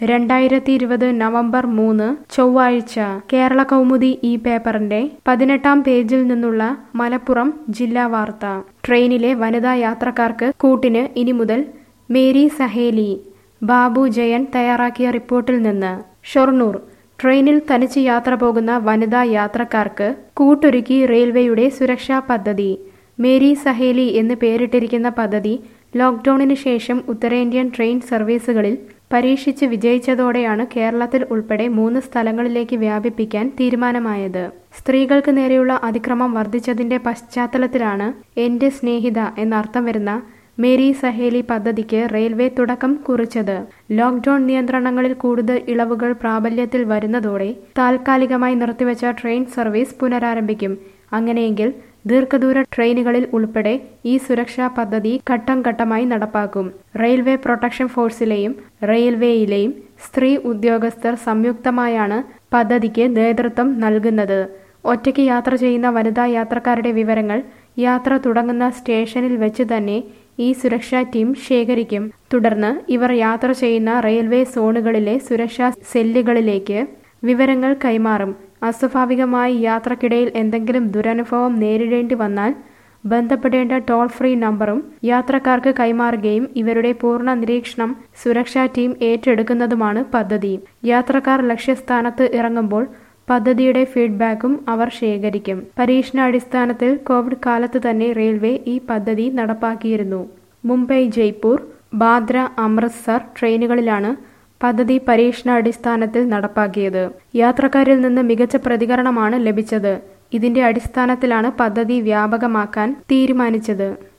രണ്ടായിരത്തി ഇരുപത് നവംബർ മൂന്ന് ചൊവ്വാഴ്ച കേരള കൗമുദി ഈ പേപ്പറിന്റെ പതിനെട്ടാം പേജിൽ നിന്നുള്ള മലപ്പുറം ജില്ലാ വാർത്ത ട്രെയിനിലെ വനിതാ യാത്രക്കാർക്ക് കൂട്ടിന് ഇനി മുതൽ മേരി സഹേലി ബാബു ജയൻ തയ്യാറാക്കിയ റിപ്പോർട്ടിൽ നിന്ന് ഷൊർണൂർ ട്രെയിനിൽ തനിച്ച് യാത്ര പോകുന്ന വനിതാ യാത്രക്കാർക്ക് കൂട്ടൊരുക്കി റെയിൽവേയുടെ സുരക്ഷാ പദ്ധതി മേരി സഹേലി എന്ന് പേരിട്ടിരിക്കുന്ന പദ്ധതി ലോക്ക്ഡൌണിന് ശേഷം ഉത്തരേന്ത്യൻ ട്രെയിൻ സർവീസുകളിൽ പരീക്ഷിച്ച് വിജയിച്ചതോടെയാണ് കേരളത്തിൽ ഉൾപ്പെടെ മൂന്ന് സ്ഥലങ്ങളിലേക്ക് വ്യാപിപ്പിക്കാൻ തീരുമാനമായത് സ്ത്രീകൾക്ക് നേരെയുള്ള അതിക്രമം വർദ്ധിച്ചതിന്റെ പശ്ചാത്തലത്തിലാണ് എന്റെ സ്നേഹിത എന്നർത്ഥം വരുന്ന മേരി സഹേലി പദ്ധതിക്ക് റെയിൽവേ തുടക്കം കുറിച്ചത് ലോക്ക്ഡൌൺ നിയന്ത്രണങ്ങളിൽ കൂടുതൽ ഇളവുകൾ പ്രാബല്യത്തിൽ വരുന്നതോടെ താൽക്കാലികമായി നിർത്തിവെച്ച ട്രെയിൻ സർവീസ് പുനരാരംഭിക്കും അങ്ങനെയെങ്കിൽ ദീർഘദൂര ട്രെയിനുകളിൽ ഉൾപ്പെടെ ഈ സുരക്ഷാ പദ്ധതി ഘട്ടം ഘട്ടമായി നടപ്പാക്കും റെയിൽവേ പ്രൊട്ടക്ഷൻ ഫോഴ്സിലെയും റെയിൽവേയിലെയും സ്ത്രീ ഉദ്യോഗസ്ഥർ സംയുക്തമായാണ് പദ്ധതിക്ക് നേതൃത്വം നൽകുന്നത് ഒറ്റയ്ക്ക് യാത്ര ചെയ്യുന്ന വനിതാ യാത്രക്കാരുടെ വിവരങ്ങൾ യാത്ര തുടങ്ങുന്ന സ്റ്റേഷനിൽ വെച്ച് തന്നെ ഈ സുരക്ഷാ ടീം ശേഖരിക്കും തുടർന്ന് ഇവർ യാത്ര ചെയ്യുന്ന റെയിൽവേ സോണുകളിലെ സുരക്ഷാ സെല്ലുകളിലേക്ക് വിവരങ്ങൾ കൈമാറും അസ്വാഭാവികമായി യാത്രക്കിടയിൽ എന്തെങ്കിലും ദുരനുഭവം നേരിടേണ്ടി വന്നാൽ ബന്ധപ്പെടേണ്ട ടോൾ ഫ്രീ നമ്പറും യാത്രക്കാർക്ക് കൈമാറുകയും ഇവരുടെ പൂർണ്ണ നിരീക്ഷണം സുരക്ഷാ ടീം ഏറ്റെടുക്കുന്നതുമാണ് പദ്ധതി യാത്രക്കാർ ലക്ഷ്യസ്ഥാനത്ത് ഇറങ്ങുമ്പോൾ പദ്ധതിയുടെ ഫീഡ്ബാക്കും അവർ ശേഖരിക്കും പരീക്ഷണാടിസ്ഥാനത്തിൽ കോവിഡ് കാലത്ത് തന്നെ റെയിൽവേ ഈ പദ്ധതി നടപ്പാക്കിയിരുന്നു മുംബൈ ജയ്പൂർ ബാദ്ര അമൃത്സർ ട്രെയിനുകളിലാണ് പദ്ധതി പരീക്ഷണാടിസ്ഥാനത്തിൽ നടപ്പാക്കിയത് യാത്രക്കാരിൽ നിന്ന് മികച്ച പ്രതികരണമാണ് ലഭിച്ചത് ഇതിന്റെ അടിസ്ഥാനത്തിലാണ് പദ്ധതി വ്യാപകമാക്കാൻ തീരുമാനിച്ചത്